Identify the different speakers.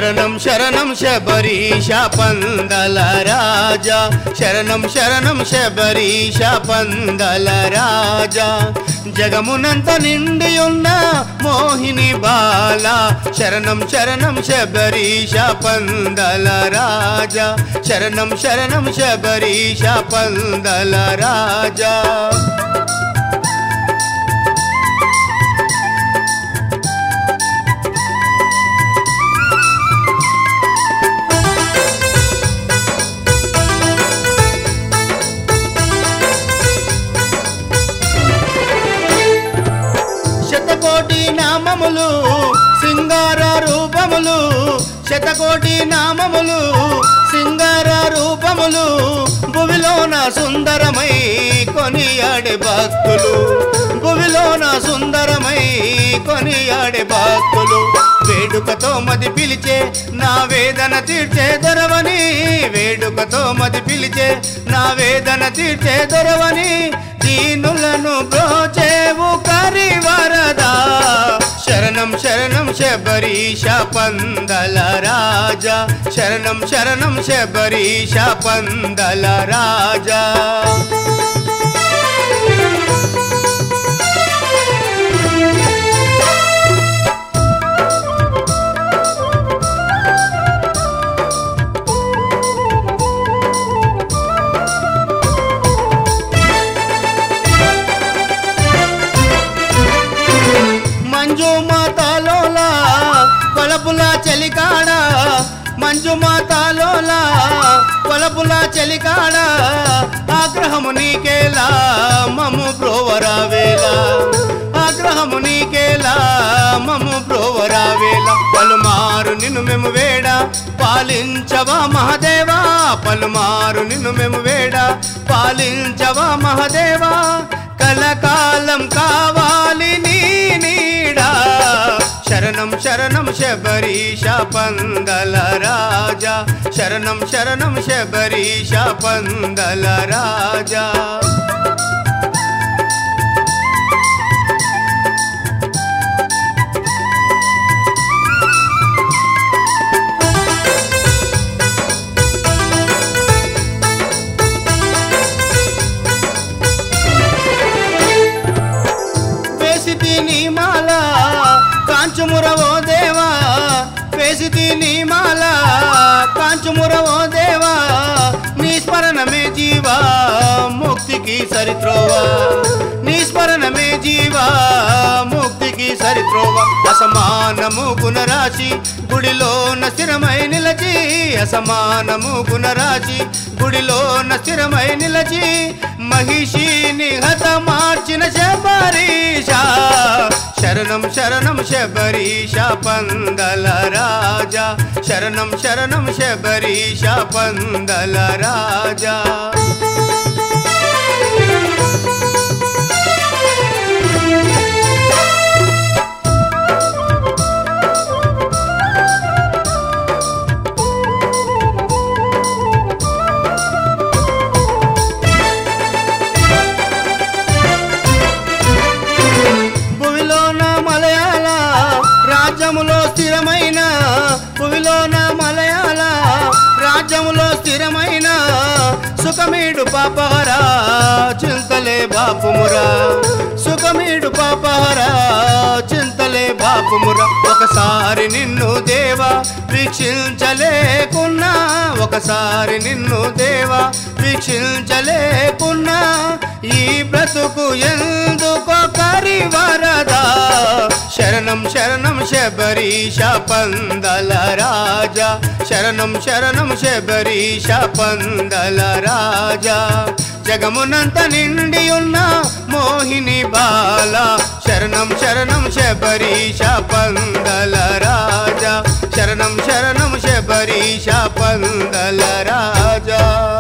Speaker 1: శరణం శరణం శబరీష పందల రాజా శరణం శరణం శబరీష పందల రాజా జగమునంత నిండి ఉన్న మోహిని బాల శరణం శరణం శబరీష పందల రాజా శరణం శరణం శబరీష పందల రాజా శతకోటి నామములు సింగార రూపములు శతకోటి నామములు సింగార రూపములు భువిలోన సుందరమై కొనియాడే భక్తులు భువిలోన సుందరమై కొనియాడే భక్తులు వేడుకతో మది పిలిచే నా వేదన తీర్చే దొరవని వేడుకతో మది పిలిచే నా వేదన తీర్చే దొరవని దీనులను బ్రోచేవు కరి వరదా శరణం శరణం శబరీష పందల రాజా శరణం శరణం శబరీష పందల రాజా మంజు మాతాలోలా కొలపుల చెలికాడ మంజు మాతాలోలా కొలపుల చెలికాడ ఆగ్రహము నీకేలా మము బ్రోవరావేలా ఆగ్రహము నీకేలా మము బ్రోవరావేలా పలుమారు నిన్ను మేము వేడ పాలించవా మహదేవా పలుమారు నిన్ను మేము వేడ పాలించవా మహదేవా కలకాలం కావాలి నీ నీడా శరణం శరణం శబరీష పందల రాజా శరణం శరణం శబరీష పందల రాజా వేసితి నీ మాల కాంచుమురవో దేవా వేసితి నీ మాల కాంచుమురవో దేవా నీ స్మరణమే జీవా ముక్తికి సరిత్రోవా నీ స్మరణమే జీవా ముక్తికి సరిత్రోవా అసమానము గుణరాశి గుడిలోన స్థిరమై నిలచి అసమానము గుణరాశి గుడిలోన స్థిరమై నిలచి మహిషిని హత మార్చిన శబరీష శరణం శరణం శబరీష పందల రాజా శరణం శరణం శబరీష పందల రాజా భువిలోన మలయాళ రాజ్యములో స్థిరమైన భువిలోన మలయాళ రాజ్యములో స్థిరమైన సుఖమీడు పాపహరా చింతలే బాపుమురా సుఖమీడు పాపహరా చింతలే బాపుమురా ఒకసారి నిన్ను దేవా వీక్షించలేకున్నా ఒకసారి నిన్ను దేవా వీక్షించలేకున్నా ఈ బ్రతుకు ఎందుకో కరి వరదా శరణం శరణం శబరీష పందల రాజా శరణం శరణం శబరీష పందల రాజా జగమునంత నిండి ఉన్న మోహిని బాల శరణం శరణం శబరీష పందల రాజా శరణం శరణం శబరీష పందల రాజా